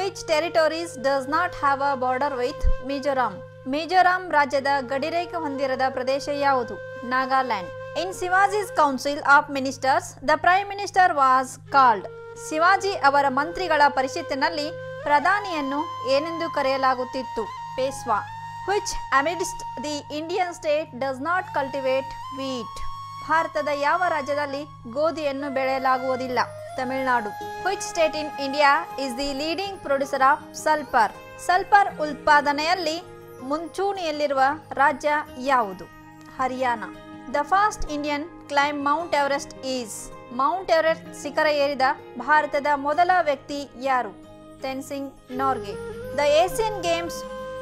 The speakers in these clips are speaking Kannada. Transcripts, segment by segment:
Which territories does not have a border with Mizoram Mizoram ರಾಜ್ಯದ ಗಡಿರೇಖೆ ಹೊಂದಿರದ ಪ್ರದೇಶ ಯಾವುದು Nagaland in Shivaji's council of ministers the prime minister was called Shivaji ಅವರ ಮಂತ್ರಿಗಳ ಪರಿಷತ್ತಿನಲ್ಲಿ ಪ್ರಧಾನಿಯನ್ನು ಏನೆಂದು ಕರೆಯಲಾಗುತ್ತಿತ್ತು ಪೇಸ್ವಾ which amidst the Indian state does not cultivate wheat. ಭಾರತದ ಯಾವ ರಾಜ್ಯದಲ್ಲಿ ಗೋಧಿಯನ್ನು ಬೆಳೆಯಲಾಗುವುದಿಲ್ಲ Tamil Nadu which state in India is the leading producer of sulfur. Sulphur ಉತ್ಪಾದನೆಯಲ್ಲಿ ಮುಂಚೂಣಿಯಲ್ಲಿರುವ ರಾಜ್ಯ ಯಾವುದು Haryana the first Indian climb Mount Everest is Mount Everest ಶಿಖರ ಏರಿದ ಭಾರತದ ಮೊದಲ ವ್ಯಕ್ತಿ ಯಾರು Tenzing Norgay the Asian Games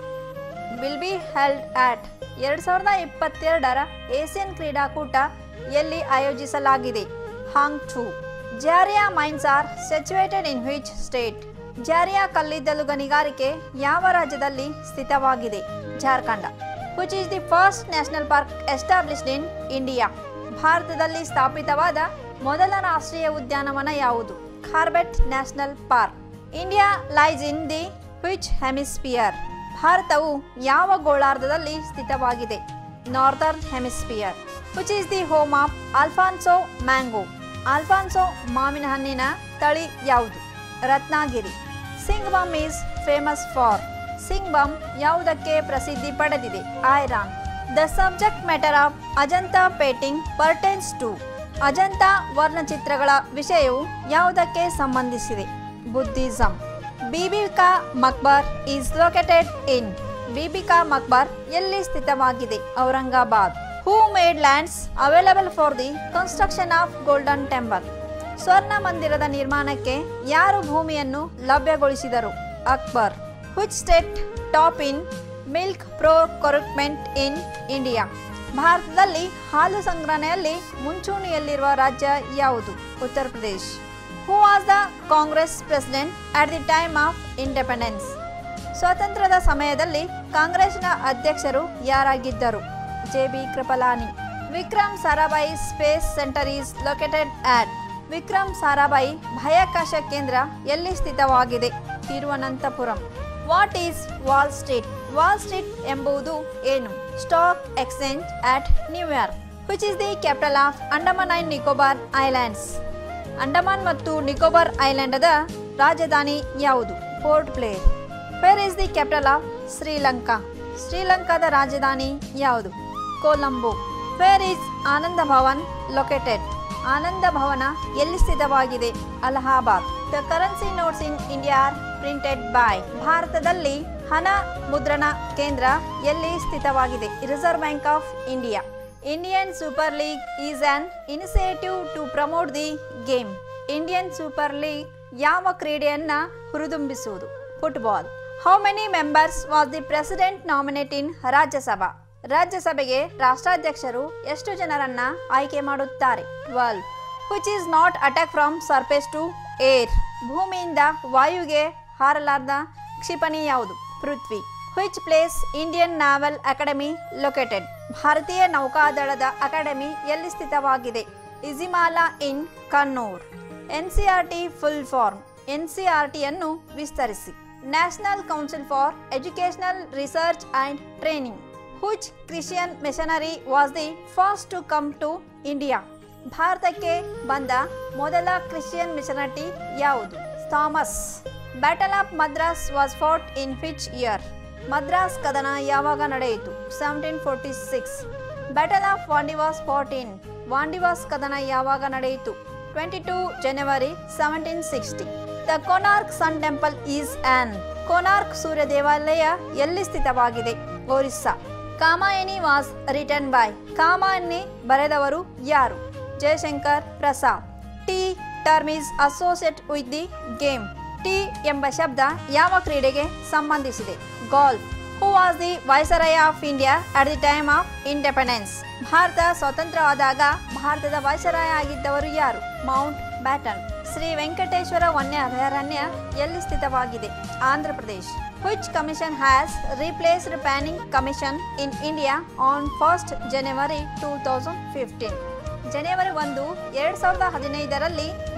will be held at ಎರಡು ಸಾವಿರದ ಇಪ್ಪತ್ತೆರಡರ ಏಷ್ಯನ್ ಕ್ರೀಡಾಕೂಟ ಎಲ್ಲಿ ಆಯೋಜಿಸಲಾಗಿದೆ Hangzhou Jharia mines are situated in which state Jharia ಕಲ್ಲಿದ್ದಲು ಗಣಿಗಾರಿಕೆ ಯಾವ ರಾಜ್ಯದಲ್ಲಿ ಸ್ಥಿತವಾಗಿದೆ Jharkhand which is the first national park established in India ಭಾರತದಲ್ಲಿ ಸ್ಥಾಪಿತವಾದ ಮೊದಲ ರಾಷ್ಟ್ರೀಯ ಉದ್ಯಾನವನ ಯಾವುದು Corbett national park India lies in the which hemisphere ಭಾರತವು ಯಾವ ಗೋಳಾರ್ಧದಲ್ಲಿ ಸ್ಥಿತವಾಗಿದೆ northern hemisphere which is the home of Alfonso mango Alfonso ಮಾವಿನ ಹಣ್ಣಿನ ತಳಿ ಯಾವುದು ರತ್ನಾಗಿರಿ ಸಿಂಗ್ಬಮ್ ಈಸ್ ಫೇಮಸ್ ಫಾರ್ ಸಿಂಗ್ಬಮ್ ಯಾವುದಕ್ಕೆ ಪ್ರಸಿದ್ಧಿ ಪಡೆದಿದೆ iron the subject matter of Ajanta painting pertains to Ajanta ವರ್ಣಚಿತ್ರಗಳ ವಿಷಯವು ಯಾವುದಕ್ಕೆ ಸಂಬಂಧಿಸಿದೆ ಬುದ್ಧಿಸಂ ಬಿಬಿಕಾ ಮಕ್ಬರ್ ಈಸ್ ಲೊಕೇಟೆಡ್ ಇನ್ ಬಿಬಿಕಾ ಮಕ್ಬರ್ ಎಲ್ಲಿ ಸ್ಥಿತವಾಗಿದೆ Aurangabad who made lands available for the construction of Golden Temple ಸ್ವರ್ಣ ಮಂದಿರದ ನಿರ್ಮಾಣಕ್ಕೆ ಯಾರು ಭೂಮಿಯನ್ನು ಲಭ್ಯಗೊಳಿಸಿದರು Akbar which state top in milk procurement in India ಭಾರತದಲ್ಲಿ ಹಾಲು ಸಂಗ್ರಹಣೆಯಲ್ಲಿ ಮುಂಚೂಣಿಯಲ್ಲಿರುವ ರಾಜ್ಯ ಯಾವುದು Uttar Pradesh who was the Congress president at the time of independence ಸ್ವಾತಂತ್ರ್ಯದ ಸಮಯದಲ್ಲಿ ಕಾಂಗ್ರೆಸ್ನ ಅಧ್ಯಕ್ಷರು ಯಾರಾಗಿದ್ದರು J B Kripalani Vikram Sarabhai space centre is located at Vikram Sarabhai ಬಾಹ್ಯಾಕಾಶ ಕೇಂದ್ರ ಎಲ್ಲಿ ಸ್ಥಿತವಾಗಿದೆ Thiruvananthapuram what is Wall Street Wall Street ಎಂಬುದು ಏನು stock exchange at New York which is the capital of Andaman and Nicobar islands Andaman ಮತ್ತು ನಿಕೋಬಾರ್ ಐಲ್ಯಾಂಡದ ರಾಜಧಾನಿ ಯಾವುದು Port Blair where is the capital of Sri Lanka ಶ್ರೀಲಂಕಾದ ರಾಜಧಾನಿ ಯಾವುದು Colombo where is Anand Bhavan located Anand Bhavan ಎಲ್ಲಿ ಸ್ಥಿತವಾಗಿದೆ Allahabad the currency notes in India are printed by ಭಾರತದಲ್ಲಿ ಹಣ ಮುದ್ರಣ ಕೇಂದ್ರ ಎಲ್ಲಿ ಸ್ಥಿತವಾಗಿದೆ Reserve Bank of India Indian Super League is an initiative to promote the game Indian Super League ಯಾವ ಕ್ರೀಡೆಯನ್ನ ಹುರಿದುಂಬಿಸುವುದು football how many members was the president nominate in Rajya Sabha ರಾಜ್ಯಸಭೆಗೆ ರಾಷ್ಟ್ರಾಧ್ಯಕ್ಷರು ಎಷ್ಟು ಜನರನ್ನ ಆಯ್ಕೆ ಮಾಡುತ್ತಾರೆ twelve which is not attack from surface to air ಭೂಮಿಯಿಂದ ವಾಯುಗೆ ಹಾರಲಾರ್ದ ಕ್ಷಿಪಣಿ ಯಾವುದು Prithvi which place Indian naval academy located ಭಾರತೀಯ ನೌಕಾದಳದ ಅಕಾಡೆಮಿ ಎಲ್ಲಿ ಸ್ಥಿತವಾಗಿದೆ Ezhimala in Kannur N C R T full form N C R ಟಿಯನ್ನು ವಿಸ್ತರಿಸಿ National Council for Educational Research and Training which Christian missionary was the first to come to India ಭಾರತಕ್ಕೆ ಬಂದ ಮೊದಲ ಕ್ರಿಶ್ಚಿಯನ್ ಮಿಷನರಿ ಯಾವುದು Thomas battle of Madras was fought in which year Madras ಕದನ ಯಾವಾಗ ನಡೆಯಿತು seventeen forty six battle of Wandiwash fourteen Wandiwash ಕದನ ಯಾವಾಗ ನಡೆಯಿತು twenty two January seventeen sixty the Konark sun temple is on Konark ಸೂರ್ಯ ದೇವಾಲಯ ಎಲ್ಲಿ ಸ್ಥಿತವಾಗಿದೆ Orissa Kamayani was written by Kamayani ಬರೆದವರು ಯಾರು Jaishankar Prasad T term is associate with the game T ಎಂಬ ಶಬ್ದ ಯಾವ ಕ್ರೀಡೆಗೆ ಸಂಬಂಧಿಸಿದೆ golf who was the viceroy of India at the time of independence ಭಾರತ ಸ್ವತಂತ್ರವಾದಾಗ ಭಾರತದ ವೈಸರಾಯ ಆಗಿದ್ದವರು ಯಾರು ಮೌಂಟ್ ಬ್ಯಾಟನ್ ಶ್ರೀ ವೆಂಕಟೇಶ್ವರ ವನ್ಯ ಅಭಯಾರಣ್ಯ ಎಲ್ಲಿ ಸ್ಥಿತವಾಗಿದೆ Andhra Pradesh which commission has replaced planning commission in India on first January two thousand fifteen ಜನವರಿ ಒಂದು ಎರಡು ಸಾವಿರದ ಹದಿನೈದರಲ್ಲಿ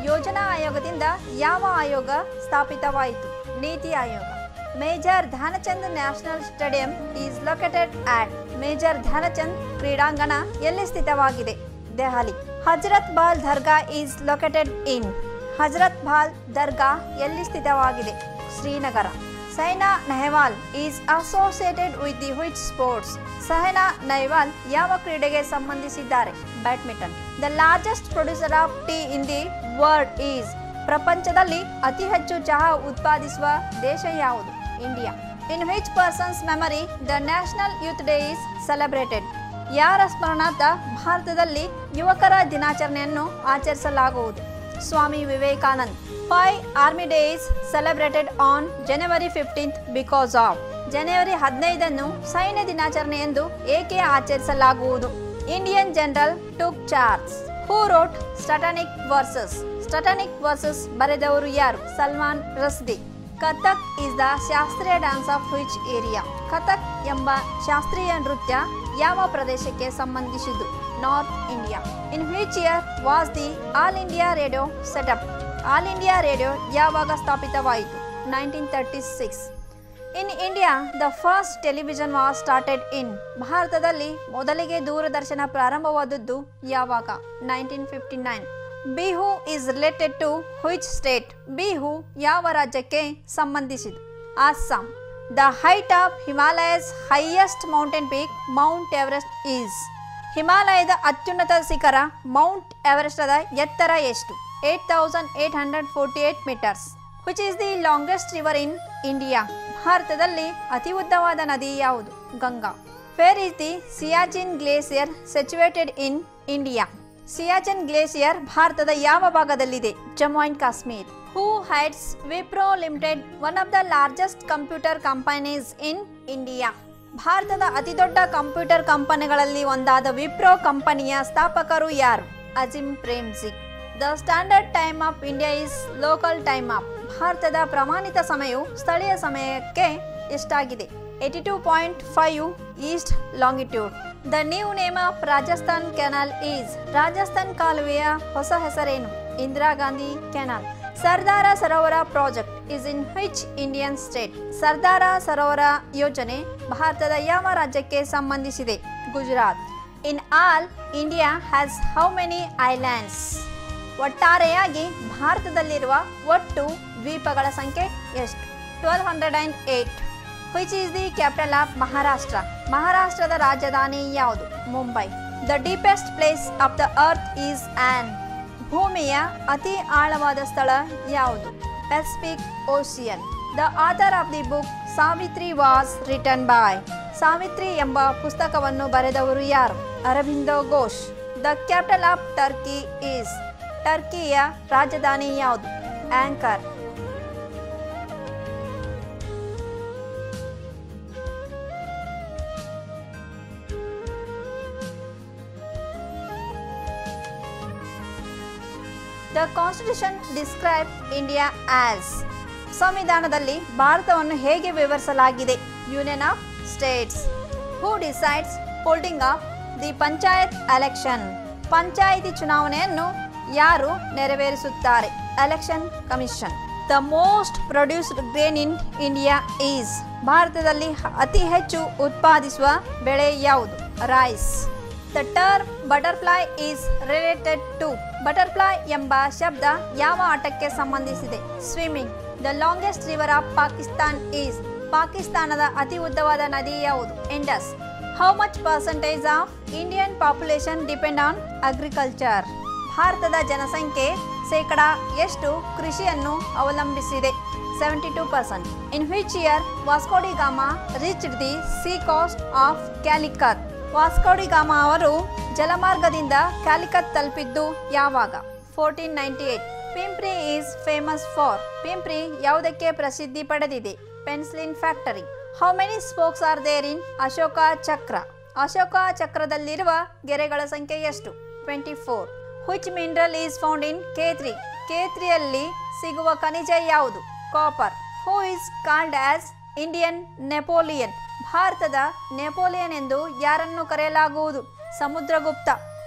ಯೋಜನಾ ಆಯೋಗದಿಂದ ಯಾವ ಆಯೋಗ ಸ್ಥಾಪಿತವಾಯಿತು NITI Aayog major Dhyanchand national stadium is located at major Dhyanchand ಕ್ರೀಡಾಂಗಣ ಎಲ್ಲಿ ಸ್ಥಿತವಾಗಿದೆ Delhi Hazrat Bal Dargah is located in Hazrat Bal Dargah ಎಲ್ಲಿ ಸ್ಥಿತವಾಗಿದೆ Srinagar Saina Nehwal is associated with the which sports Saina Nehwal ಯಾವ ಕ್ರೀಡೆಗೆ ಸಂಬಂಧಿಸಿದ್ದಾರೆ badminton the largest producer of tea in the world is ಪ್ರಪಂಚದಲ್ಲಿ ಅತಿ ಹೆಚ್ಚು ಚಹಾ ಉತ್ಪಾದಿಸುವ ದೇಶ ಯಾವುದು India in which person's memory the national youth day is celebrated ಯಾರ ಸ್ಮರಣಾರ್ಥ ಭಾರತದಲ್ಲಿ ಯುವಕರ ದಿನಾಚರಣೆಯನ್ನು ಆಚರಿಸಲಾಗುವುದು Swami Vivekanand five army days celebrated on January fifteenth because of ಜನವರಿ ಹದಿನೈದನ್ನು ಸೈನ್ಯ ದಿನಾಚರಣೆ ಎಂದು ಏಕೆ ಆಚರಿಸಲಾಗುವುದು Indian general took charge who wrote Satanic Verses Satanic Verses ಬರೆದವರು ಯಾರು ಸಲ್ಮಾನ್ ರಸ್ದಿ ಕಥಕ್ ಇಸ್ ದ ಶಾಸ್ತ್ರೀಯ dance of which area Kathak ಎಂಬ ಶಾಸ್ತ್ರೀಯ ನೃತ್ಯ ಯಾವ ಪ್ರದೇಶಕ್ಕೆ ಸಂಬಂಧಿಸಿದ್ದು north India in which year was the All India Radio set up All India Radio ಯಾವಾಗ ಸ್ಥಾಪಿತವಾಯಿತು nineteen thirty six in India the first television was started in ಭಾರತದಲ್ಲಿ ಮೊದಲಿಗೆ ದೂರದರ್ಶನ ಪ್ರಾರಂಭವಾದದ್ದು ಯಾವಾಗ nineteen fifty nine Bihu is related to which state Bihu ಯಾವ ರಾಜ್ಯಕ್ಕೆ ಸಂಬಂಧಿಸಿದೆ Assam the height of Himalayas highest mountain peak mount Everest is ಹಿಮಾಲಯದ ಅತ್ಯುನ್ನತ ಶಿಖರ ಮೌಂಟ್ ಎವರೆಸ್ಟದ ಎತ್ತರ ಎಷ್ಟು eight thousand eight hundred forty eight metres which is the longest river in India ಭಾರತದಲ್ಲಿ ಅತಿ ಉದ್ದವಾದ ನದಿ ಯಾವುದು Ganga where is the Siachen glacier situated in India Siachen glacier ಭಾರತದ ಯಾವ ಭಾಗದಲ್ಲಿದೆ Jammu and Kashmir who heads Wipro limited one of the largest computer companies in India ಭಾರತದ ಅತಿದೊಡ್ಡ ಕಂಪ್ಯೂಟರ್ ಕಂಪನಿಗಳಲ್ಲಿ ಒಂದಾದ ವಿಪ್ರೋ ಕಂಪನಿಯ ಸ್ಥಾಪಕರು ಯಾರು Azim Premji the standard time of India is local time of ಭಾರತದ ಪ್ರಮಾಣಿತ ಸಮಯವು ಸ್ಥಳೀಯ ಸಮಯಕ್ಕೆ ಎಷ್ಟಾಗಿದೆ eighty two point five east longitude the new name of Rajasthan canal is Rajasthan ಕಾಲುವೆಯ ಹೊಸ ಹೆಸರೇನು Indira Gandhi canal Sardar Sarovar project is in which Indian state Sardar Sarovar ಯೋಜನೆ ಭಾರತದ ಯಾವ ರಾಜ್ಯಕ್ಕೆ ಸಂಬಂಧಿಸಿದೆ Gujarat in all India has how many islands ಒಟ್ಟಾರೆಯಾಗಿ ಭಾರತದಲ್ಲಿರುವ ಒಟ್ಟು ದ್ವೀಪಗಳ ಸಂಖ್ಯೆ ಎಷ್ಟು twelve hundred and eight which is the capital of Maharashtra ಮಹಾರಾಷ್ಟ್ರದ ರಾಜಧಾನಿ ಯಾವುದು Mumbai the deepest place of the earth is on ಭೂಮಿಯ ಅತಿ ಆಳವಾದ ಸ್ಥಳ ಯಾವುದು Pacific Ocean the author of the book Savitri was written by Savitri ಎಂಬ ಪುಸ್ತಕವನ್ನು ಬರೆದವರು ಯಾರು Aurobindo Ghosh the capital of Turkey is ಟರ್ಕಿಯ ರಾಜಧಾನಿ ಯಾವುದು Ankara the constitution describe India as ಸಂವಿಧಾನದಲ್ಲಿ ಭಾರತವನ್ನು ಹೇಗೆ ವಿವರಿಸಲಾಗಿದೆ union of states who decides holding of the panchayat election panchayat ಚುನಾವಣೆಯನ್ನು ಯಾರು ನೆರವೇರಿಸುತ್ತಾರೆ election commission the most produced grain in India is ಭಾರತದಲ್ಲಿ ಅತಿ ಹೆಚ್ಚು ಉತ್ಪಾದಿಸುವ ಬೆಳೆ ಯಾವುದು rice the term butterfly is related to butterfly ಎಂಬ ಶಬ್ದ ಯಾವ ಆಟಕ್ಕೆ ಸಂಬಂಧಿಸಿದೆ swimming the longest river of Pakistan is ಪಾಕಿಸ್ತಾನದ ಅತಿ ಉದ್ದವಾದ ನದಿ ಯಾವುದು Indus how much percentage of Indian population depend on agriculture ಭಾರತದ ಜನಸಂಖ್ಯೆ ಶೇಕಡ ಎಷ್ಟು ಕೃಷಿಯನ್ನು ಅವಲಂಬಿಸಿದೆ seventy two percent in which year Vasco da Gama reach the sea coast of Calicut Vasco da Gama ಅವರು ಜಲಮಾರ್ಗದಿಂದ ಕ್ಯಾಲಿಕತ್ ತಲುಪಿದ್ದು ಯಾವಾಗ fourteen ninety eight Pimpri is famous for Pimpri ಯಾವುದಕ್ಕೆ ಪ್ರಸಿದ್ಧಿ ಪಡೆದಿದೆ penicillin factory how many spokes are there in Ashoka Chakra Ashoka ಚಕ್ರದಲ್ಲಿರುವ ಗೆರೆಗಳ ಸಂಖ್ಯೆ ಎಷ್ಟು twenty four which mineral is found in Khetri ಕೇತ್ರಿಯಲ್ಲಿ ಸಿಗುವ ಖನಿಜ ಯಾವುದು copper who is called as Indian Napoleon ಭಾರತದ ನೆಪೋಲಿಯನ್ ಎಂದು ಯಾರನ್ನು ಕರೆಯಲಾಗುವುದು ಸಮುದ್ರಗುಪ್ತ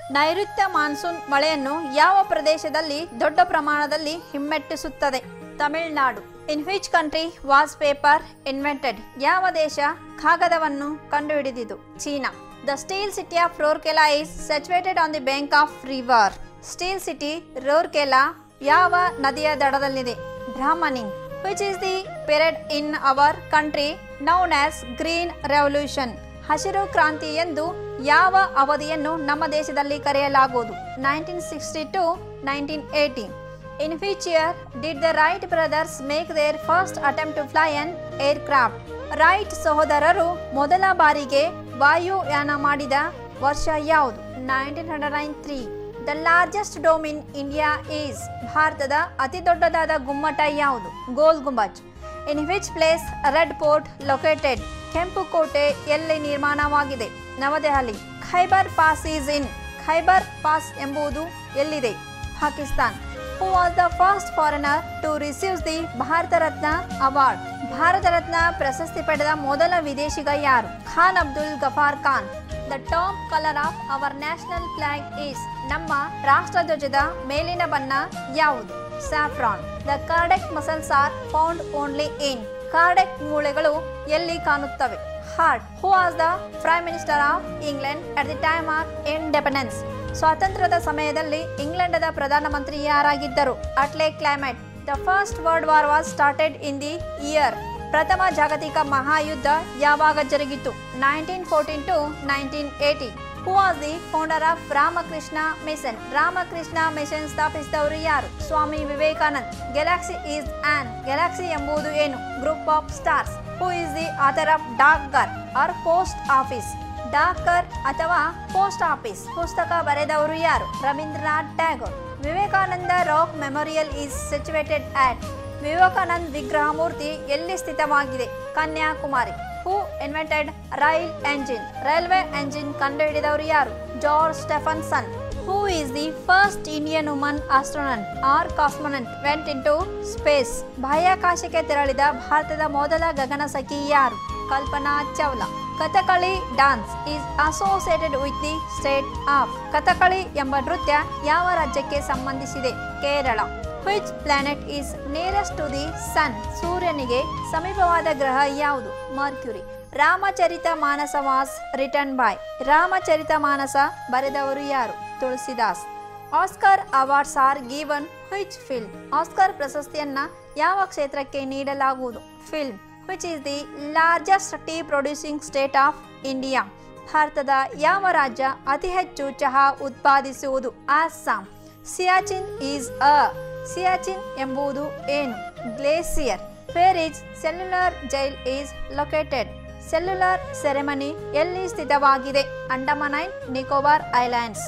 ನೈಋತ್ಯ ಮಾನ್ಸೂನ್ ಮಳೆಯನ್ನು ಯಾವ ಪ್ರದೇಶದಲ್ಲಿ ದೊಡ್ಡ ಪ್ರಮಾಣದಲ್ಲಿ ಹಿಮ್ಮೆಟ್ಟಿಸುತ್ತದೆ Tamil Nadu in which country was paper invented ಯಾವ ದೇಶ ಕಾಗದವನ್ನು ಕಂಡುಹಿಡಿದಿತು China the steel city of Rourkela is situated on the bank of river steel city Rourkela ಯಾವ ನದಿಯ ದಡದಲ್ಲಿದೆ ಬ್ರಾಹ್ಮಣಿಂಗ್ which is the period in our country known as green revolution ಹಸಿರು ಕ್ರಾಂತಿ ಎಂದು ಯಾವ ಅವಧಿಯನ್ನು ನಮ್ಮ ದೇಶದಲ್ಲಿ ಕರೆಯಲಾಗುವುದು nineteen sixty to nineteen eighty in which year did the Wright brothers make their first attempt to fly an aircraft Wright ಸಹೋದರರು ಮೊದಲ ಬಾರಿಗೆ ವಾಯುಯಾನ ಮಾಡಿದ ವರ್ಷ ಯಾವುದು nineteen hundred nine three the largest dome in India is ಭಾರತದ ಅತಿ ದೊಡ್ಡದಾದ ಗುಮ್ಮಟ ಯಾವುದು Gol Gumbaz in which place red fort located ಕೆಂಪು ಕೋಟೆ ಎಲ್ಲಿ ನಿರ್ಮಾಣವಾಗಿದೆ ನವದೆಹಲಿ Khyber pass is in Khyber pass ಎಂಬುದು ಎಲ್ಲಿದೆ Pakistan who was the first foreigner to receives the Bharat Ratna award Bharat Ratna ಪ್ರಶಸ್ತಿ ಪಡೆದ ಮೊದಲ ವಿದೇಶಿಗ ಯಾರು Khan Abdul Gaffar Khan the top colour of our national flag is ನಮ್ಮ ರಾಷ್ಟ್ರಧ್ವಜದ ಮೇಲಿನ ಬಣ್ಣ ಯಾವುದು saffron the cardiac muscles are found only in cardiac ಮೂಳೆಗಳು ಎಲ್ಲಿ ಕಾಣುತ್ತವೆ heart who was the prime minister of England at the time of independence ಸ್ವಾತಂತ್ರ್ಯದ ಸಮಯದಲ್ಲಿ ಇಂಗ್ಲೆಂಡದ ಪ್ರಧಾನಮಂತ್ರಿ ಯಾರಾಗಿದ್ದರು Attlee Clement the first world war was started in the year ಪ್ರಥಮ ಜಾಗತಿಕ ಮಹಾಯುದ್ಧ ಯಾವಾಗ ಜರುಗಿತು nineteen fourteen to nineteen eighty who was the founder of Ramakrishna mission Ramakrishna mission ಸ್ಥಾಪಿಸಿದವರು ಯಾರು Swami Vivekanand galaxy is an galaxy ಎಂಬುದು ಏನು group of stars who is the author of Dakghar or post office Dakghar ಅಥವಾ ಪೋಸ್ಟ್ ಆಫೀಸ್ ಪುಸ್ತಕ ಬರೆದವರು ಯಾರು Rabindranath Tagore Vivekananda rock memorial is situated at Vivekanand ವಿಗ್ರಹ ಮೂರ್ತಿ ಎಲ್ಲಿ ಸ್ಥಿತವಾಗಿದೆ Kanyakumari who invented rail engine railway engine ಕಂಡುಹಿಡಿದವರು ಯಾರು George Stephenson who is the first Indian woman astronaut or cosmonaut went in to space ಬಾಹ್ಯಾಕಾಶಕ್ಕೆ ತೆರಳಿದ ಭಾರತದ ಮೊದಲ ಗಗನಸಖಿ ಯಾರು Kalpana Chawla Kathakali dance is associated with the state of Kathakali ಎಂಬ ನೃತ್ಯ ಯಾವ ರಾಜ್ಯಕ್ಕೆ ಸಂಬಂಧಿಸಿದೆ Kerala which planet is nearest to the sun ಸೂರ್ಯನಿಗೆ ಸಮೀಪವಾದ ಗ್ರಹ ಯಾವುದು Mercury Ramcharit Manas was written by Ramcharit Manas ಬರೆದವರು ಯಾರು Tulsidas Oscar awards are given which film Oscar ಪ್ರಶಸ್ತಿಯನ್ನ ಯಾವ ಕ್ಷೇತ್ರಕ್ಕೆ ನೀಡಲಾಗುವುದು film which is the largest tea producing state of India ಭಾರತದ ಯಾವ ರಾಜ್ಯ ಅತಿ ಹೆಚ್ಚು ಚಹಾ ಉತ್ಪಾದಿಸುವುದು ಅಸ್ಸಾಂ ಸಿಯಾಚಿನ್ ಈಸ್ ಅ ಸಿಯಾಚಿನ್ ಎಂಬುದು ಏನು glacier where is cellular jail is located cellular ಸೆರೆಮನಿ ಎಲ್ಲಿ ಸ್ಥಿತವಾಗಿದೆ ಅಂಡಮಾನೈನ್ ನಿಕೋಬಾರ್ ಐಲ್ಯಾಂಡ್ಸ್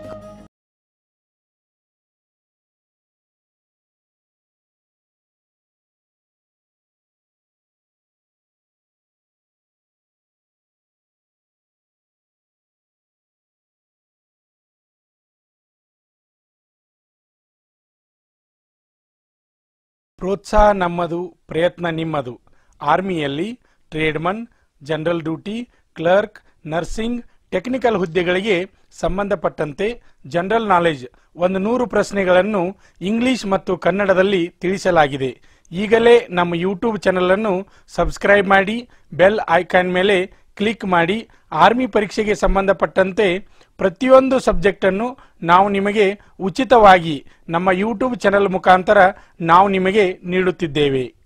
ಪ್ರೋತ್ಸಾಹ ನಮ್ಮದು ಪ್ರಯತ್ನ ನಿಮ್ಮದು ಆರ್ಮಿಯಲ್ಲಿ tradesman general duty clerk nursing technical ಹುದ್ದೆಗಳಿಗೆ ಸಂಬಂಧಪಟ್ಟಂತೆ ಜನರಲ್ ನಾಲೆಜ್ ಒಂದು ನೂರು ಪ್ರಶ್ನೆಗಳನ್ನು ಇಂಗ್ಲಿಷ್ ಮತ್ತು ಕನ್ನಡದಲ್ಲಿ ತಿಳಿಸಲಾಗಿದೆ ಈಗಲೇ ನಮ್ಮ ಯೂಟ್ಯೂಬ್ ಚಾನಲ್ ಅನ್ನು ಸಬ್ಸ್ಕ್ರೈಬ್ ಮಾಡಿ ಬೆಲ್ ಐಕಾನ್ ಮೇಲೆ ಕ್ಲಿಕ್ ಮಾಡಿ ಆರ್ಮಿ ಪರೀಕ್ಷೆಗೆ ಸಂಬಂಧಪಟ್ಟಂತೆ ಪ್ರತಿಯೊಂದು ಸಬ್ಜೆಕ್ಟನ್ನು ನಾವು ನಿಮಗೆ ಉಚಿತವಾಗಿ ನಮ್ಮ ಯೂಟ್ಯೂಬ್ ಚಾನಲ್ ಮುಖಾಂತರ ನಾವು ನಿಮಗೆ ನೀಡುತ್ತಿದ್ದೇವೆ